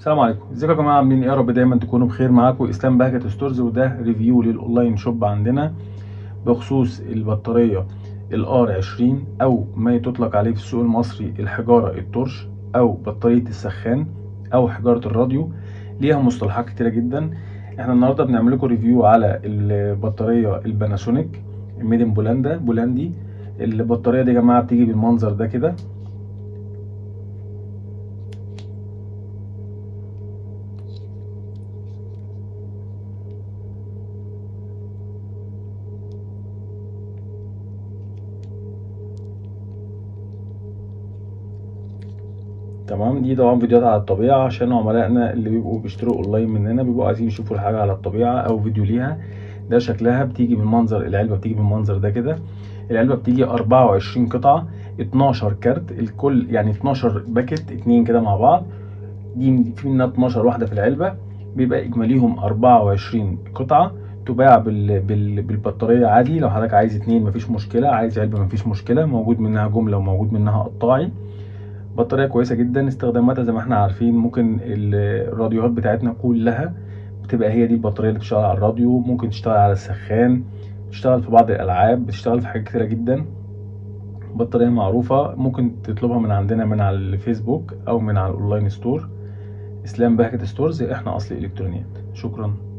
السلام عليكم ازيكم يا جماعه عاملين ايه يا رب دايما تكونوا بخير معاكم اسلام بهجت ستورز وده ريفيو للاونلاين شوب عندنا بخصوص البطاريه الار 20 او ما تطلق عليه في السوق المصري الحجاره التورش او بطاريه السخان او حجاره الراديو ليها مصطلحات كتيره جدا احنا النهارده بنعمل لكم ريفيو على البطاريه الباناسونيك ميدن بولندا بولندي البطاريه دي يا جماعه بتيجي بالمنظر ده كده تمام دي طبعا فيديوهات على الطبيعة عشان عملائنا اللي بيبقوا بيشتروا اونلاين مننا بيبقوا عايزين يشوفوا الحاجة على الطبيعة او فيديو ليها ده شكلها بتيجي بالمنظر العلبة بتيجي بالمنظر ده كده العلبة بتيجي 24 قطعة 12 كارت الكل يعني 12 باكت اتنين كده مع بعض دي في منها 12 واحدة في العلبة بيبقى اجماليهم 24 قطعة تباع بال... بال... بالبطارية عادي لو حضرتك عايز اتنين مفيش مشكلة عايز علبة مفيش مشكلة موجود منها جملة وموجود منها قطاعي بطارية كويسة جدا استخداماتها زي ما احنا عارفين ممكن الراديوهات بتاعتنا كلها بتبقى هي دي البطارية اللي بتشتغل على الراديو ممكن تشتغل على السخان بتشتغل في بعض الألعاب بتشتغل في حاجات كتيرة جدا بطارية معروفة ممكن تطلبها من عندنا من على الفيسبوك أو من على الأونلاين ستور إسلام بهجت ستورز احنا أصل إلكترونيات شكرا